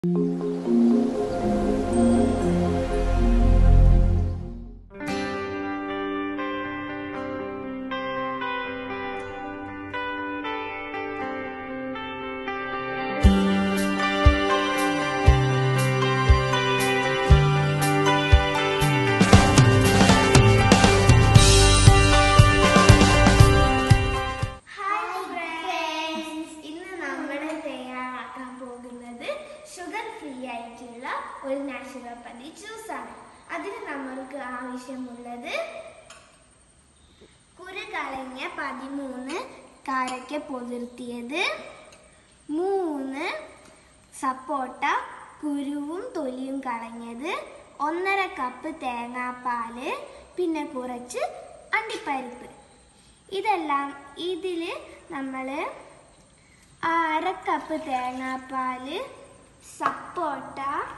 Hi friends ഇന്ന് നമ്മൾ തയ്യാറാക്കാൻ പോകുന്നത് ഷുഗർ ഫ്രീ ആയിട്ടുള്ള ഒരു നാച്ചുറോപ്പതി ജ്യൂസാണ് അതിന് നമ്മൾക്ക് ആവശ്യമുള്ളത് കുരു കളഞ്ഞ പതിമൂന്ന് കാരയ്ക്ക പൊതിർത്തിയത് മൂന്ന് സപ്പോട്ട കുരുവും തൊലിയും കളഞ്ഞത് ഒന്നര കപ്പ് തേങ്ങാപ്പാല് പിന്നെ കുറച്ച് അണ്ടിപ്പരിപ്പ് ഇതെല്ലാം ഇതിൽ നമ്മൾ അര കപ്പ് തേങ്ങാപ്പാല് സപ്പോട്ട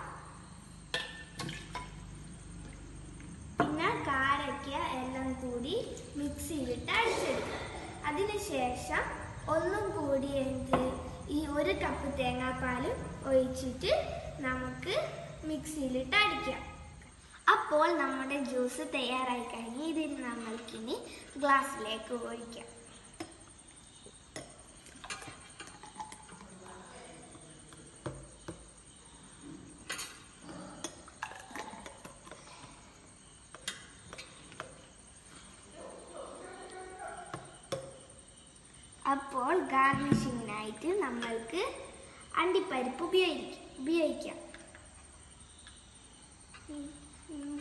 പിന്നെ കാരയ്ക്ക എല്ലാം കൂടി മിക്സിയിലിട്ട് അടിച്ചെടുക്കുക അതിനുശേഷം ഒന്നും കൂടി എന്ത് ഈ ഒരു കപ്പ് തേങ്ങാപ്പാൽ ഒഴിച്ചിട്ട് നമുക്ക് മിക്സിയിലിട്ട് അടിക്കാം അപ്പോൾ നമ്മുടെ ജ്യൂസ് തയ്യാറായി കഴിഞ്ഞ് ഇതിൽ നമ്മൾക്കിനി ഗ്ലാസ്സിലേക്ക് ഒഴിക്കാം അപ്പോൾ ഗാർണിഷിങ്ങിനായിട്ട് നമ്മൾക്ക് അണ്ടിപ്പരിപ്പ് ഉപയോഗിക്കാം ഉപയോഗിക്കാം ഉം, ഉം.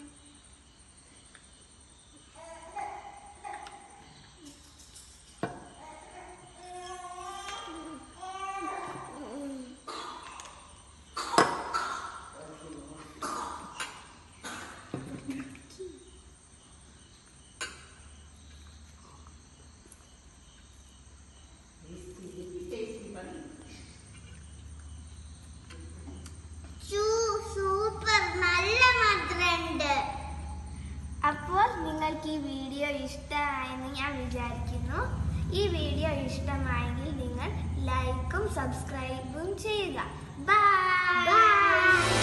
സൂപ്പർ നല്ല മധുരണ്ട് അപ്പോൾ നിങ്ങൾക്ക് ഈ വീഡിയോ ഇഷ്ടമായെന്ന് ഞാൻ വിചാരിക്കുന്നു ഈ വീഡിയോ ഇഷ്ടമായെങ്കിൽ നിങ്ങൾ ലൈക്കും സബ്സ്ക്രൈബും ചെയ്യുക ബൈ ബൈ